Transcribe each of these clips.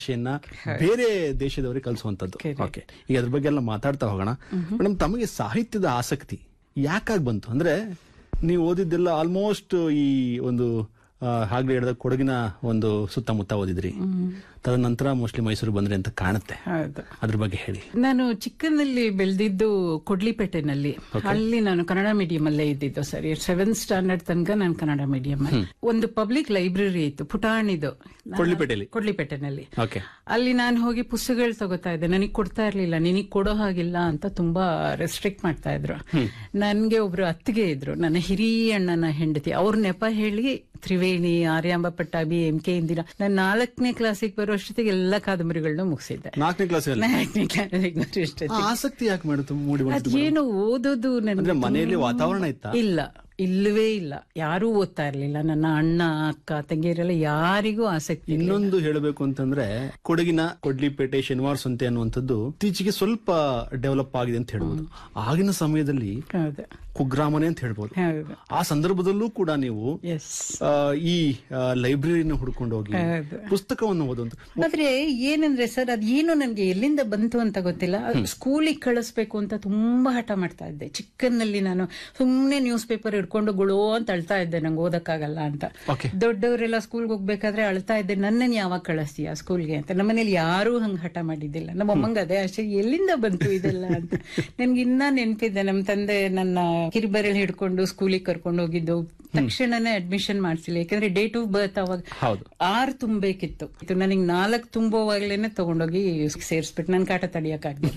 ಭಾಷೆಯನ್ನ ಬೇರೆ ದೇಶದವರಿಗೆ ಕಲಿಸುವಂತದ್ದು Correct. Okay ಈಗ ಅದ್ರ ಬಗ್ಗೆ ಎಲ್ಲ ಮಾತಾಡ್ತಾ ಹೋಗೋಣ ಮೇಡಮ್ ತಮಗೆ ಸಾಹಿತ್ಯದ ಆಸಕ್ತಿ ಯಾಕಾಗಿ ಬಂತು ಅಂದ್ರೆ ನೀವು ಓದಿದ್ದೆಲ್ಲ ಆಲ್ಮೋಸ್ಟ್ ಈ ಒಂದು ಆ, ಆಗ್ಲೇ ಹೇಳಿದ ಕೊಡಗಿನ ಒಂದು ಸುತ್ತಮುತ್ತ ಓದಿದ್ರಿ ತದನಂತರ ಮೋಸ್ಟ್ಲಿ ಮೈಸೂರು ಬಂದ್ರಿ ಅಂತ ಕಾಣುತ್ತೆ ಹೌದು ಅದ್ರ ಬಗ್ಗೆ ಹೇಳಿ ನಾನು ಚಿಕ್ಕನಲ್ಲಿ ಬೆಳೆದಿದ್ದು ಕೊಡ್ಲಿಪೇಟೆನಲ್ಲಿ ಅಲ್ಲಿ ನಾನು ಕನ್ನಡ ಮೀಡಿಯಂ ಅಲ್ಲೇ ಇದ್ದಿದ್ದು ಸರಿ ಸೆವೆಂತ್ ಸ್ಟ್ಯಾಂಡರ್ಡ್ ತನಕ ನಾನು ಕನ್ನಡ ಮೀಡಿಯಂ ಒಂದು ಪಬ್ಲಿಕ್ ಲೈಬ್ರರಿ ಇತ್ತು ಪುಟಾಣಿದು ಕೊಡ್ಲಿಪೇಟೆಯಲ್ಲಿ ಕೊಡ್ಲಿಪೇಟೆನಲ್ಲಿ ಓಕೆ ಅಲ್ಲಿ ನಾನು ಹೋಗಿ ಪುಸ್ತಕಗಳು ತಗೋತಾ ಇದ್ದೆ ನನಗೆ ಕೊಡ್ತಾ ಇರ್ಲಿಲ್ಲ ನಿನಗೆ ಕೊಡೋ ಹಾಗಿಲ್ಲ ಅಂತ ತುಂಬಾ ರೆಸ್ಟ್ರಿಕ್ಟ್ ಮಾಡ್ತಾ ಇದ್ರು ನನ್ಗೆ ಒಬ್ರು ಅತ್ತಿಗೆ ಇದ್ರು ನನ್ನ ಹಿರಿಯ ಅಣ್ಣನ ಹೆಂಡತಿ ಅವ್ರ ನೆಪ ಹೇಳಿ ತ್ರಿವೇಣಿ ಆರ್ಯಾಂಬ ಪಟ್ಟಾಭಿ ಎಂ ಕೆ ಇಂದಿರಾ ನಾನು ನಾಲ್ಕನೇ ಕ್ಲಾಸಿಗೆ ಬರೋ ಅಷ್ಟೊತ್ತಿಗೆ ಎಲ್ಲ ಕಾದಂಬರಿಗಳನ್ನೂ ಮುಗಿಸಿದ್ದೆ ನಾಲ್ಕನೇ ಕ್ಲಾಸಲ್ಲಿ ನಾಲ್ಕನೇ ಕ್ಲಾಸಿಗೆ ಬರೋ ಅಷ್ಟೊತ್ತಿಗೆ ಆಸಕ್ತಿ ಯಾಕೆ ಮಾಡಿತು ಮೂಡಿ ಬಂತು ಅದೇನು ಓದೋದು ಅಂದ್ರೆ ನನಗೆ ಮನೆಯಲ್ಲಿ ವಾತಾವರಣ ಇತ್ತ ಇಲ್ಲ ಇಲ್ಲವೇ ಇಲ್ಲ ಯಾರೂ ಓದ್ತಾ ಇರ್ಲಿಲ್ಲ ನನ್ನ ಅಣ್ಣ ಅಕ್ಕ ತಂಗಿಯರೆಲ್ಲ ಯಾರಿಗೂ ಆಸಕ್ತಿ ಇಲ್ಲ. ಇನ್ನೊಂದು ಹೇಳಬೇಕು ಅಂತಂದ್ರೆ ಕೊಡಗಿನ ಕೊಡ್ಲಿಪೇಟೆ ಶನಿವಾರ ಸಂತೆ ಅನ್ನುವಂಥದ್ದು ಇತ್ತೀಚೆಗೆ ಸ್ವಲ್ಪ ಡೆವಲಪ್ ಆಗಿದೆ ಅಂತ ಹೇಳ್ಬೋದು ಆಗಿನ ಸಮಯದಲ್ಲಿ ಹೌದು ಕುಗ್ರಾಮನೆ ಅಂತ ಹೇಳ್ಬೋದು ಹೌದು ಆ ಸಂದರ್ಭದಲ್ಲೂ ಕೂಡ ನೀವು ಎಸ್ ಆ, ಈ ಲೈಬ್ರರಿನ ಹುಡ್ಕೊಂಡು ಹೋಗಿ ಹೌದು. ಪುಸ್ತಕವನ್ನು ಓದುವಂತ ಆದ್ರೆ ಏನಂದ್ರೆ ಸರ್ ಅದೇನು ನನ್ಗೆ ಎಲ್ಲಿಂದ ಬಂತು ಅಂತ ಗೊತ್ತಿಲ್ಲ ಸ್ಕೂಲಿಗೆ ಕಳಿಸ್ಬೇಕು ಅಂತ ತುಂಬಾ ಹಠ ಮಾಡ್ತಾ ಇದ್ದೆ ಚಿಕ್ಕನ್ನಲ್ಲಿ ನಾನು ಸುಮ್ನೆ ನ್ಯೂಸ್ ಪೇಪರ್ ಹಿಡ್ಕೊಂಡು ಗುಳೋ ಅಂತ ಅಳ್ತಾ ಇದ್ದೆ ನಂಗೆ ಓದಕ್ಕಾಗಲ್ಲ ಅಂತ ಓಕೆ ದೊಡ್ಡವರೆಲ್ಲ ಸ್ಕೂಲ್ಗೆ ಹೋಗ್ಬೇಕಾದ್ರೆ ಅಳ್ತಾ ಇದ್ದೆ ನನ್ನನ್ನು ಯಾವಾಗ ಕಳಿಸ್ತೀಯ ಸ್ಕೂಲ್ಗೆ ಅಂತ ನಮ್ಮನೇಲಿ ಯಾರೂ ಹಂಗ ಹಠ ಮಾಡಿದ್ದಿಲ್ಲ ನಮ್ಮ ಅಮ್ಮಂಗ ಅದೇ ಅಷ್ಟೇ ಎಲ್ಲಿಂದ ಬಂತು ಇದೆಲ್ಲ ಅಂತ ನನ್ಗೆ ಇನ್ನ ನೆನಪಿದೆ ನಮ್ಮ ತಂದೆ ನನ್ನ ಕಿರಿಬರಲ್ಲಿ ಹಿಡ್ಕೊಂಡು ಸ್ಕೂಲಿಗೆ ಕರ್ಕೊಂಡು ಹೋಗಿದ್ದು ತಕ್ಷಣನೇ ಅಡ್ಮಿಷನ್ ಮಾಡ್ಸಿಲ್ಲ ಯಾಕಂದ್ರೆ ಡೇಟ್ ಆಫ್ ಬರ್ತ್ ಅವಾಗ ಹೌದು ಆರು ತುಂಬಬೇಕಿತ್ತು ಇದು ನನಗೆ ನಾಲ್ಕು ತುಂಬುವಾಗ್ಲೇನೆ ತಗೊಂಡೋಗಿ ಸೇರಿಸ್ಬಿಟ್ಟು ನನ್ ಕಾಟ ತಡಿಯಕ್ಕಾಗ್ಲಿಲ್ಲ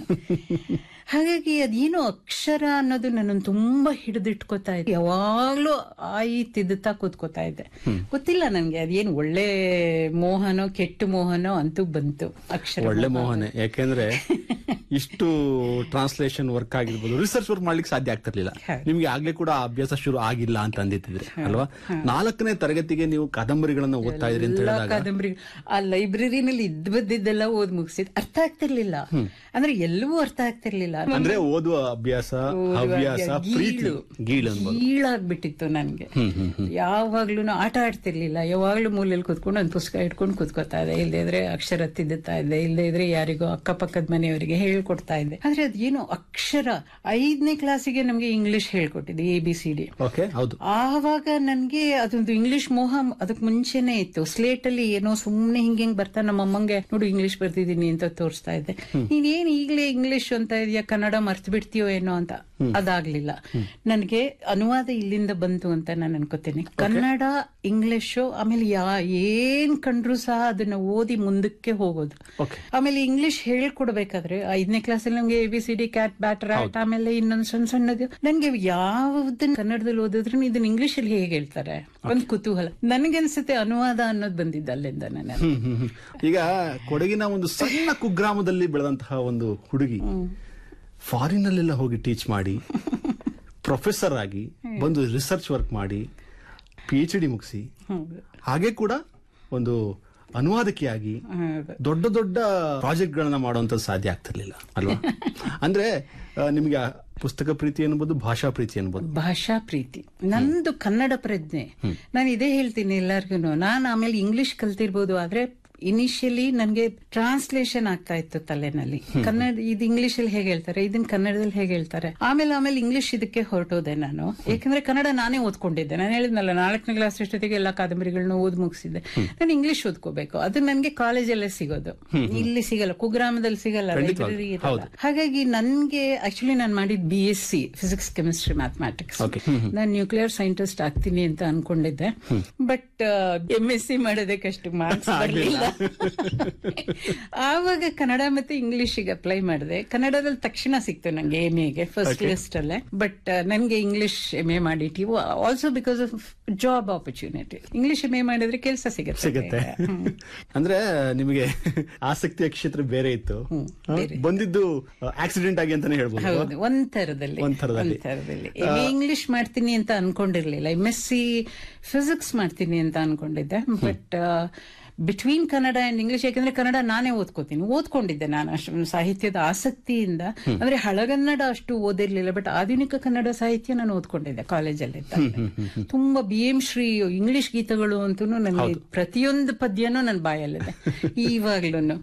ಹಾಗಾಗಿ ಅದೇನೋ ಅಕ್ಷರ ಅನ್ನೋದು ನನ್ನನ್ನು ತುಂಬಾ ಹಿಡಿದಿಟ್ಕೋತಾ ಇದ್ದೆ ಯಾವಾಗ್ಲೂ ಆಯಿ ತಿದ್ದುತ್ತಾ ಕೂತ್ಕೋತಾ ಇದ್ದೆ ಗೊತ್ತಿಲ್ಲ ನನ್ಗೆ ಅದೇನು ಒಳ್ಳೆ ಮೋಹನೋ ಕೆಟ್ಟ ಮೋಹನೋ ಅಂತೂ ಬಂತು ಅಕ್ಷರ ಒಳ್ಳೆ ಮೋಹನೆ ಯಾಕೆಂದ್ರೆ ಇಷ್ಟು ಟ್ರಾನ್ಸ್ಲೇಷನ್ ವರ್ಕ್ ಆಗಿರ್ಬೋದು ರಿಸರ್ಚ್ ವರ್ಕ್ ಮಾಡ್ಲಿಕ್ಕೆ ಸಾಧ್ಯ ಆಗ್ತಿರ್ಲಿಲ್ಲ ಹೌದು. ನಿಮ್ಗೆ ಆಗ್ಲೇ ಕೂಡ ಆ ಅಭ್ಯಾಸ ಶುರು ಆಗಿಲ್ಲ ಅಂತ ಅಂದಿತ್ತಿದ್ರೆ ಅಲ್ವಾ ನಾಲ್ಕನೇ ತರಗತಿಗೆ ನೀವು ಕಾದಂಬರಿಗಳನ್ನ ಓದ್ತಾ ಇದ್ರಿ ಅಂತ ಎಲ್ಲ ಹೇಳಿದಾಗ ಕಾದಂಬರಿ ಆ ಲೈಬ್ರರಿನಲ್ಲಿ ಇದ್ ಬದ್ದಿದ್ದೆಲ್ಲ ಓದ್ ಮುಗಿಸಿದ್ ಅರ್ಥ ಆಗ್ತಿರ್ಲಿಲ್ಲ ಅಂದ್ರೆ ಎಲ್ಲವೂ ಅರ್ಥ ಆಗ್ತಿರ್ಲಿಲ್ಲ ಅಂದ್ರೆ ಓದುವ ಅಭ್ಯಾಸ ಹವ್ಯಾಸ ಪ್ರೀತಿ ಗೀಳು ಅನ್ಬೋದು ಗೀಳಾಗ್ಬಿಟ್ಟಿತ್ತು ನನ್ಗೆ ಯಾವಾಗ್ಲೂ ಆಟ ಆಡ್ತಿರ್ಲಿಲ್ಲ ಯಾವಾಗ್ಲೂ ಮೂಲೆಯಲ್ಲಿ ಕೂತ್ಕೊಂಡು ಒಂದು ಪುಸ್ತಕ ಇಟ್ಕೊಂಡು ಕೂತ್ಕೋತಾ ಇದ್ದೆ ಇಲ್ಲದೆ ಇದ್ರೆ ಅಕ್ಷರ ತಿದ್ದುತ್ತಾ ಇದ್ದೆ ಇಲ್ಲದೆ ಇದ್ರೆ ಯಾರಿಗೋ ಅಕ್ಕಪಕ್ಕದ ಮನೆಯವರಿಗೆ ಹೇಳ್ಕೊಡ್ತಾ ಇದ್ದೆ ಆದ್ರೆ ಅದೇನು ಅಕ್ಷರ ಐದನೇ ಕ್ಲಾಸಿಗೆ ನಮ್ಗೆ ಇಂಗ್ಲಿಷ್ ಹೇಳ್ಕೊಟ್ಟಿದ್ದೆ A B C D okay ಹೌದು ಆವಾಗ ನನ್ಗೆ ಅದೊಂದು ಇಂಗ್ಲಿಷ್ ಮೋಹ ಅದಕ್ ಮುಂಚೆನೆ ಇತ್ತು ಸ್ಲೇಟ್ ಅಲ್ಲಿ ಏನೋ ಸುಮ್ನೆ ಹಿಂಗ್ ಹಿಂಗ್ ಬರ್ತಾ ನಮ್ಮ ಅಮ್ಮಂಗೆ ನೋಡು ಇಂಗ್ಲಿಷ್ ಬರ್ತಿದೀನಿ ಅಂತ ತೋರಿಸ್ತಾ ಇದ್ದೆ ನೀನೇನ್ ಈಗ್ಲೇ ಇಂಗ್ಲಿಷ್ ಅಂತ ಇದೆಯಾ ಕನ್ನಡ ಮರ್ತು ಬಿಡ್ತೀಯೋ ಏನೋ ಅಂತ ಅದಾಗ್ಲಿಲ್ಲ ನನ್ಗೆ ಅನುವಾದ ಇಲ್ಲಿಂದ ಬಂತು ಅಂತ ನಾನು ಅನ್ಕೋತೀನಿ ಕನ್ನಡ ಇಂಗ್ಲಿಷು ಆಮೇಲೆ ಯಾ ಏನ್ ಕಂಡ್ರು ಸಹ ಅದನ್ನ ಓದಿ ಮುಂದಕ್ಕೆ ಹೋಗೋದು ಓಕೆ ಆಮೇಲೆ ಇಂಗ್ಲಿಷ್ ಹೇಳ್ಕೊಡ್ಬೇಕಾದ್ರೆ ಐದನೇ ಕ್ಲಾಸಲ್ಲಿ ನಮ್ಗೆ A B C D cat bat rat ಆಮೇಲೆ ಇನ್ನೊಂದ್ ಸಣ್ಣ ಸಣ್ಣದು ನನ್ಗೆ ಯಾವ್ದನ್ನ ಕನ್ನಡದಲ್ಲಿ ಓದಿದ್ರು ಇದನ್ನ ಇಂಗ್ಲಿಷ್ ಅಲ್ಲಿ ಹೇಗೆ ಹೇಳ್ತಾರೆ ಒಂದ್ ಕುತೂಹಲ ನನ್ಗನ್ಸುತ್ತೆ ಅನುವಾದ ಅನ್ನೋದು ಬಂದಿದ್ದು ಅಲ್ಲಿಂದ ನಾನು ಹ್ಮ್, ಹ್ಮ್, ಹ್ಮ್. ಈಗ ಕೊಡಗಿನ ಒಂದು ಸಣ್ಣ ಕುಗ್ರಾಮದಲ್ಲಿ ಬೆಳೆದಂತಹ ಒಂದು ಹುಡುಗಿ ಫಾರಿನ್ ಅಲ್ಲೆಲ್ಲ ಹೋಗಿ ಟೀಚ್ ಮಾಡಿ ಪ್ರೊಫೆಸರ್ ಆಗಿ ಬಂದು ರಿಸರ್ಚ್ ವರ್ಕ್ ಮಾಡಿ ಪಿ ಎಚ್ ಡಿ ಮುಗಿಸಿ ಹಾಗೆ ಕೂಡ ಒಂದು ಅನುವಾದಕಿಯಾಗಿ ಹೌದು. ದೊಡ್ಡ ದೊಡ್ಡ ಪ್ರಾಜೆಕ್ಟ್ ಗಳನ್ನ ಮಾಡುವಂತ ಸಾಧ್ಯ ಆಗ್ತಿರ್ಲಿಲ್ಲ ಅಲ್ವಾ ಅಂದ್ರೆ ಆ, ನಿಮ್ಗೆ ಆ ಪುಸ್ತಕ ಪ್ರೀತಿ ಅನ್ಬೋದು ಭಾಷಾ ಪ್ರೀತಿ ಅನ್ಬೋದು ಭಾಷಾ ಪ್ರೀತಿ ನಂದು ಕನ್ನಡ ಪ್ರಜ್ಞೆ ನಾನು ಇದೇ ಹೇಳ್ತೀನಿ ಎಲ್ಲಾರ್ಗು ನಾನು ಆಮೇಲೆ ಇಂಗ್ಲಿಷ್ ಕಲ್ತಿರ್ಬೋದು ಆದ್ರೆ ಇನಿಷಿಯಲಿ ನನ್ಗೆ ಟ್ರಾನ್ಸ್ಲೇಷನ್ ಆಗ್ತಾ ಇತ್ತು ತಲೆನಲ್ಲಿ ಕನ್ನಡ ಇದು ಇಂಗ್ಲಿಷ್ ಅಲ್ಲಿ ಹೇಗೆ ಹೇಳ್ತಾರೆ ಇದನ್ನ ಕನ್ನಡದಲ್ಲಿ ಹೇಗೆ ಹೇಳ್ತಾರೆ ಆಮೇಲೆ ಆಮೇಲೆ ಇಂಗ್ಲಿಷ್ ಇದಕ್ಕೆ ಹೊರಟೋದೆ ನಾನು ಯಾಕಂದ್ರೆ ಕನ್ನಡ ನಾನೇ ಓದ್ಕೊಂಡಿದ್ದೆ ನಾನು ಹೇಳಿದ್ನಲ್ಲ ನಾಲ್ಕನೇ ಕ್ಲಾಸ್ ಅಷ್ಟೊತ್ತಿಗೆ ಎಲ್ಲ ಕಾದಂಬರಿಗಳನ್ನ ಓದ್ ಮುಗಿಸಿದ್ದೆ ನಾನು ಇಂಗ್ಲಿಷ್ ಓದ್ಕೋಬೇಕು ಅದು ನನ್ಗೆ ಕಾಲೇಜಲ್ಲೇ ಸಿಗೋದು ಇಲ್ಲಿ ಸಿಗಲ್ಲ ಕುಗ್ರಾಮದಲ್ಲಿ ಸಿಗಲ್ಲ ಲೈಬ್ರರಿ ಇರಲ್ಲ ಹಾಗಾಗಿ ನನ್ಗೆ ಆಕ್ಚುಲಿ ನಾನು ಮಾಡಿದ್ B S C physics chemistry mathematics Okay. ನಾನು ನ್ಯೂಕ್ಲಿಯರ್ ಸೈಂಟಿಸ್ಟ್ ಆಗ್ತೀನಿ ಅಂತ ಅನ್ಕೊಂಡಿದ್ದೆ ಬಟ್ ಎಂ ಎಸ್ ಸಿ ಮಾಡೋದಕ್ಕಷ್ಟು ಮಾರ್ಕ್ಸ್ ಬರಲಿಲ್ಲ ಆವಾಗ ಕನ್ನಡ ಮತ್ತೆ ಇಂಗ್ಲಿಷಿಗೆ ಅಪ್ಲೈ ಮಾಡಿದೆ ಕನ್ನಡದಲ್ಲಿ ತಕ್ಷಣ ಸಿಕ್ತು ನಂಗೆ ಎಂ ಎಗೆ ಫಸ್ಟ್ ಲಿಸ್ಟ್ ಅಲ್ಲೇ ಬಟ್ ನನ್ಗೆ ಇಂಗ್ಲಿಷ್ ಎಂ ಎ ಮಾಡಿಟಿ also because of job opportunity English M A ಮಾಡಿದ್ರೆ ಕೆಲಸ ಸಿಗುತ್ತೆ ಸಿಗತ್ತೆ ಅಂದ್ರೆ ನಿಮಗೆ ಆಸಕ್ತಿಯ ಕ್ಷೇತ್ರ ಬೇರೆ ಇತ್ತು ಹ? ಬಂದಿದ್ದು ಆಕ್ಸಿಡೆಂಟ್ ಆಗಿ ಅಂತಾನೆ ಹೇಳ್ಬೋದು ಹೌದು ಒಂದ್ ತರದಲ್ಲಿ ಒಂದ್ ಥರದಲ್ಲಿ. ಥರದಲ್ಲಿ ಇಂಗ್ಲಿಷ್ ಮಾಡ್ತೀನಿ ಅಂತ ಅನ್ಕೊಂಡಿರ್ಲಿಲ್ಲ ಎಂ ಎಸ್ ಸಿ ಫಿಸಿಕ್ಸ್ ಮಾಡ್ತೀನಿ ಅಂತ ಅನ್ಕೊಂಡಿದ್ದೆ but between Kannada and English ಯಾಕಂದ್ರೆ ಕನ್ನಡ ನಾನೇ ಓದ್ಕೋತೀನಿ ಓದ್ಕೊಂಡಿದ್ದೆ ನಾನು ಅಷ್ಟು ಸಾಹಿತ್ಯದ ಆಸಕ್ತಿಯಿಂದ ಅಂದ್ರೆ ಹಳಗನ್ನಡ ಅಷ್ಟು ಓದಿರ್ಲಿಲ್ಲ ಬಟ್ ಆಧುನಿಕ ಕನ್ನಡ ಸಾಹಿತ್ಯ ನಾನು ಓದ್ಕೊಂಡಿದ್ದೆ ಕಾಲೇಜಲ್ಲಿ ತುಂಬಾ ಬಿ ಎಂ ಶ್ರೀ ಇಂಗ್ಲಿಷ್ ಗೀತಗಳು ಅಂತೂ ನನಗೆ ಪ್ರತಿಯೊಂದು ಪದ್ಯನೂ ನನ್ನ ಬಾಯಲ್ಲಿದೆ ಇವಾಗ್ಲೂ